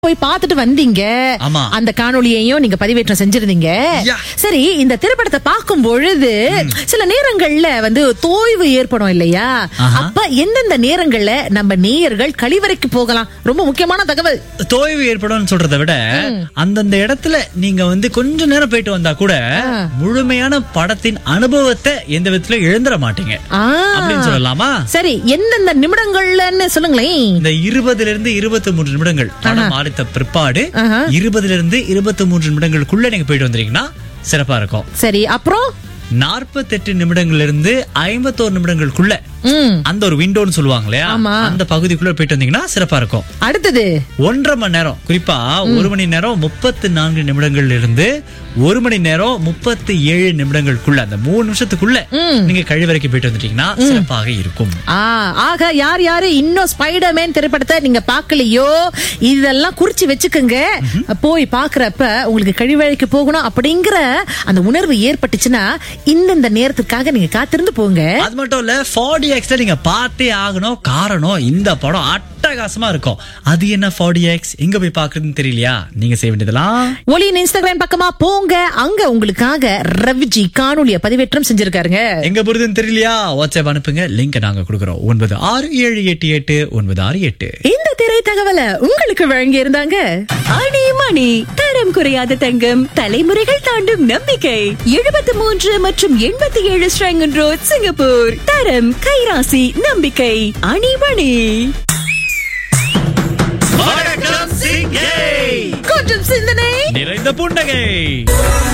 போய் பார்த்துட்டு வந்தீங்க ஆமா. அந்த காணொளியையும் நீங்க பதிவேற்றம் செஞ்சிருந்தீங்க யா. சரி இந்த திரைப்படத்தை பார்க்கும் பொழுது சில நேரங்கள்ல வந்து தோய்வு ஏற்படும் இல்லையா ஆஹா. அப்ப எந்தெந்த நேரங்கள்ல நம்ம நேயர்கள் கழிவறைக்கு போகலாம் ரொம்ப முக்கியமான தகவல் தோய்வு ஏற்படும் சொல்றதை விட அந்தந்த இடத்துல நீங்க வந்து கொஞ்ச நேரம் போயிட்டு வந்தா கூட முழுமையான படத்தின் அனுபவத்தை எந்த விதத்துல இழந்துட மாட்டீங்க ஆ. அப்படின்னு சொல்லலாமா சரி எந்தெந்த நிமிடங்கள்லன்னு சொல்லுங்களேன் இந்த இருபதுல இருந்து இருபத்தி மூன்று நிமிடங்கள் படம் ஆடித்த பிற்பாடு ஆஹா. இருபதுல இருந்து இருபத்தி மூன்று நிமிடங்களுக்குள்ள நீங்க போயிட்டு வந்தீங்கன்னா சிறப்பா இருக்கும் சரி அப்புறம் நாற்பத்தெட்டு நிமிடங்கள்ல இருந்து ஐம்பத்தோரு நிமிடங்களுக்குள்ள ம் அந்த ஒரு விண்டோன்னு சொல்லுவாங்க இல்லையா ஆமா. அந்த பகுதிக்குள்ள போயிட்டு வந்தீங்கன்னா சிறப்பா இருக்கும் அடுத்தது ஒன்றரை மணி நேரம் குறிப்பா ஒரு மணி நேரம் முப்பத்தி நான்கு நிமிடங்கள்ல இருந்து ஒரு மணி நேரம் முப்பத்தி ஏழு நிமிடங்களுக்குள்ள அந்த மூணு நிமிஷத்துக்குள்ள நீங்க கழிவறைக்கு போயிட்டு வந்துட்டீங்கன்னா சிறப்பாக இருக்கும் ஆ ஆக யார் யாரு இன்னும் ஸ்பைடர்மேன் திரைப்படத்தை நீங்க பார்க்கலையோ இதெல்லாம் குறிச்சு வச்சுக்கோங்க போய் பாக்குறப்ப உங்களுக்கு கழிவறைக்கு போகணும் அப்படிங்கிற அந்த உணர்வு ஏற்பட்டுச்சுன்னா இந்தந்த நேரத்துக்காக நீங்க காத்திருந்து போங்க அது மட்டும் இல்ல ஃபார்டி எக்ஸ்ல நீங்க பார்த்தே ஆகணும் காரணம் இந்த படம் அட்டகாசமா இருக்கும் அது என்ன ஃபார்டி எக்ஸ் எங்க போய் பாக்குறதுன்னு தெரியலையா நீங்க செய்ய வேண்டியதெல்லாம் ஒளியின் இன்ஸ்டாகிராம் பக்கமா போங்க அங்க உங்களுக்காக ரவிஜி காணொலிய பதிவேற்றம் செஞ்சிருக்காருங்க எங்க போறதுன்னு தெரியலையா வாட்ஸ்அப் அனுப்புங்க லிங்க் நாங்க கொடுக்குறோம் ஒன்பது ஆறு ஏழு எட்டு எட்டு ஒன்பது ஆறு எட்டு இந்த திரை தகவலை உங்களுக்கு வழங்கி இருந்தாங்க அணி மணி தரம் குறையாத தங்கம் தலைமுறைகள் தாண்டும் நம்பிக்கை எழுபத்தி மூன்று மற்றும் எண்பத்தி ஏழு ஸ்ரங்கன் ரோட் சிங்கப்பூர் தரம் கைராசி நம்பிக்கை அணிமணி வணக்கம் சிங்கை கொஞ்சம் சிந்தனை நிறைந்த புன்னகை